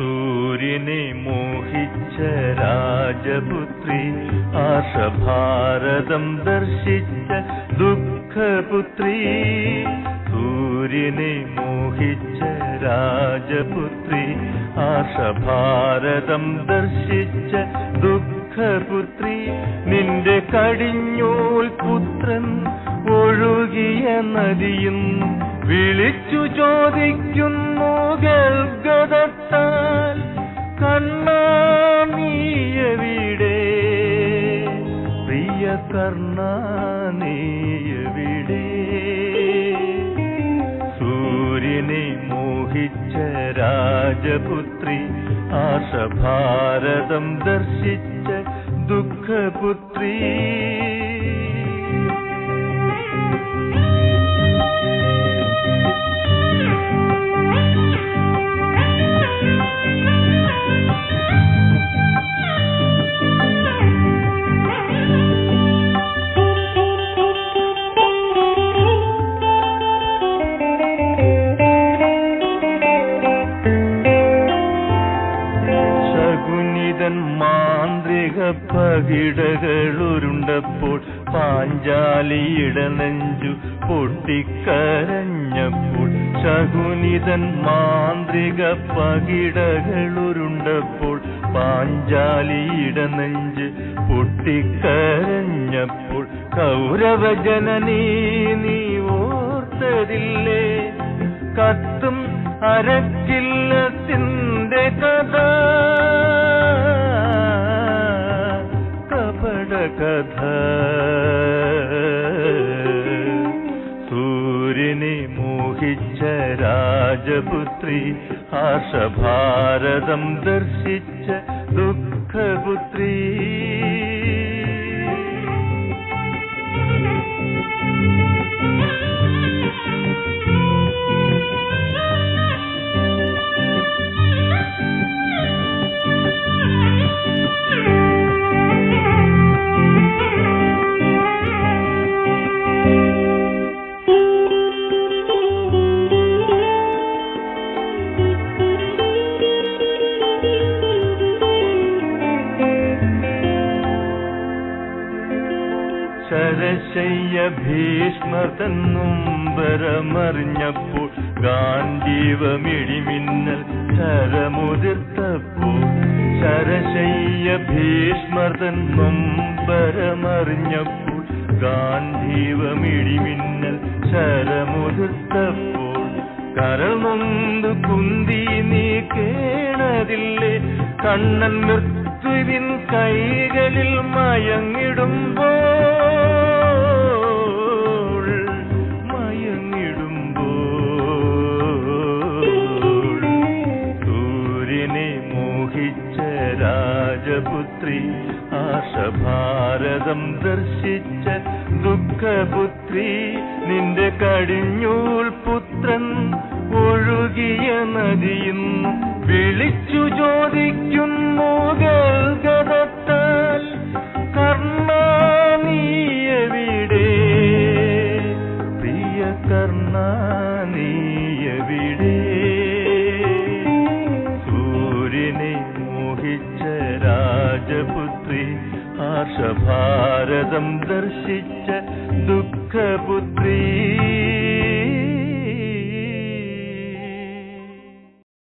സൂര്യനെ മോഹിച്ച രാജപുത്രി ആർഷഭാരതം ദർശിച്ച ദുഃഖപുത്രി സൂര്യനെ മോഹിച്ച രാജപുത്രി ആർഷഭാരതം ദർശിച്ച ദുഃഖപുത്രി നിന്റെ കടിഞ്ഞൂൽ പുത്രൻ ഒഴുകിയ നദിയും വിളിച്ചു ചോദിക്കുന്നു ഗൽഗതത്താൽ കണ്ണാ നീയവിടെ പ്രിയ കർണാ നീയവിടെ സൂര്യനെ മോഹിച്ച രാജപുത്രി ആശഭാരതം ദർശിച്ച ദുഃഖപുത്രി ശകുനിതൻ മാന്ത്രിക പകിടകളുരുണ്ടപ്പോൾ പാഞ്ചാലിയുടെ നെഞ്ചു പൊട്ടിക്കരഞ്ഞപ്പോൾ ശകുനിതൻ മാന്ത്രിക പകിടകളുരുണ്ടപ്പോൾ പാഞ്ചാലിയുടെ നെഞ്ച് പൊട്ടിക്കരഞ്ഞപ്പോൾ കൗരവജനനീ നീ ഓർത്തതില്ലേ കത്തും അരക്കില്ലത്തിന്റെ കഥ കപട കഥ സൂര്യനെ മോഹിച്ച രാജപുത്രി ആശഭാരതം ദർശിച്ച ദുഃഖപുത്രി ശരശയ്യ ഭീഷ്മതന്നുംബരമറിഞ്ഞപ്പോൾ ഗാന്ധീവമിടിമിന്നൽ ശരമുതിർത്തപ്പോൾ ശരശയ്യ ഭീഷ്മതന്നുംബരമറിഞ്ഞപ്പോൾ ഗാന്ധീവമിടിമിന്നൽ ശരമുതിർത്തപ്പോൾ കരൾ നൊന്ത് കുന്തി നീ കേണതില്ലേ കണ്ണൻ മൃത്യുവിൻ കൈകളിൽ മയങ്ങിടുമ്പോൾ മയങ്ങിടുമ്പോൾ സൂര്യനെ മോഹിച്ച രാജപുത്രി ആശഭാരതം ദർശിച്ച ദുഃഖപുത്രി നിന്റെ കടിഞ്ഞൂൽ പുത്രൻ ഒഴുകിയ നദിയും വിളിച്ചു ചോദിക്കുന്നു ഗൽഗതത്താൽ കർണാ നീയവിടെ പ്രിയ കർണാ നീയവിടെ സൂര്യനെ മോഹിച്ച രാജപുത്രി ആശഭാരതം ദർശിച്ച ദുഃഖപുത്രി